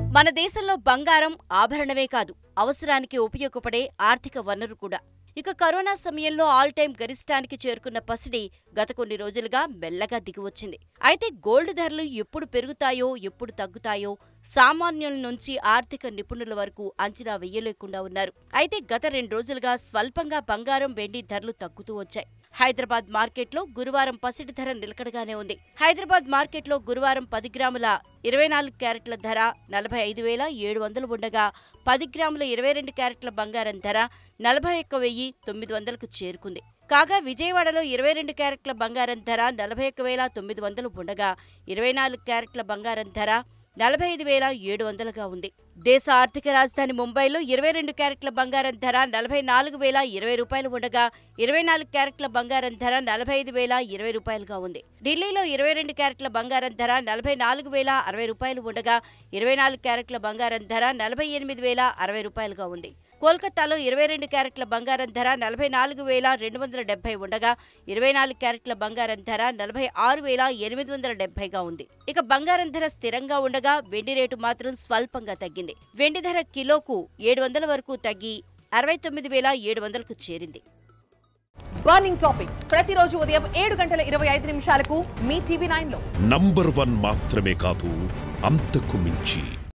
మన దేశంలో బంగారం ఆభరణమే కాదు అవసరానికి ఉపయోగపడే ఆర్థిక వనరు కూడా ఇక కరోనా సమయంలో ఆల్ టైం గరిష్టానికి చేరుకున్న పసిడి గత కొన్ని రోజులుగా మెల్లగా దిగివచ్చింది అయితే గోల్డ్ ధరలు ఎప్పుడు పెరుగుతాయో ఎప్పుడు తగ్గుతాయో సామాన్యుల నుంచి ఆర్థిక నిపుణుల వరకు అంచనా వెయ్యలేకుండా ఉన్నారు అయితే గత రెండు రోజులుగా స్వల్పంగా బంగారం వెండి ధరలు తగ్గుతూ వచ్చాయి హైదరాబాద్ మార్కెట్లో గురువారం పసిడి ధర నిలకడగానే ఉంది హైదరాబాద్ మార్కెట్లో గురువారం పది గ్రాముల ఇరవై నాలుగు క్యారెట్ల ధర నలభై ఐదు వేల ఏడు వందలు ఉండగా పది గ్రాముల ఇరవై రెండు క్యారెట్ల బంగారం ధర నలభై ఒక్క వెయ్యి తొమ్మిది వందలకు చేరుకుంది కాగా విజయవాడలో ఇరవై రెండు క్యారెట్ల బంగారం ధర నలభై ఒక్క వేల తొమ్మిది వందలు ఉండగా ఇరవై నాలుగు క్యారెట్ల బంగారం ధర నలభై ఐదు వేల ఏడు వందలుగా ఉంది దేశ ఆర్థిక రాజధాని ముంబైలో ఇరవై రెండు క్యారెట్ల బంగారం ధర నలభై నాలుగు వేల ఇరవై రూపాయలు ఉండగా ఇరవై నాలుగు క్యారెట్ల బంగారం ధర నలభై ఐదు వేల ఇరవై రూపాయలుగా ఉంది ఢిల్లీలో ఇరవై రెండు క్యారెట్ల బంగారం ధర నలభై నాలుగు వేల అరవై రూపాయలు ఉండగా ఇరవై నాలుగు క్యారెట్ల బంగారం ధర నలభై ఎనిమిది వేల అరవై రూపాయలుగా ఉంది కోల్కతాలో ఇరవై రెండు క్యారెట్ల బంగారం ధర నలభై నాలుగు వేల రెండు వందల డెబ్బై ఉండగా ఇరవై నాలుగు క్యారెట్ల బంగారం ధర నలభై ఆరు వేల ఎనిమిది వందల డెబ్బైగా ఉంది ఇక బంగారం ధర స్థిరంగా ఉండగా వెండి రేటు మాత్రం స్వల్పంగా తగ్గింది వెండి ధర కిలోకు ఏడు వందల వరకు తగ్గి అరవై తొమ్మిది వేల ఏడు వందలకు చేరింది బర్నింగ్ టాపిక్ ప్రతిరోజు ఉదయం ఏడు గంటల ఇరవై ఐదు నిమిషాలకు మీ టీవీ నైన్ లో నంబర్ వన్ మాత్రమే కాదు అంతకు మించి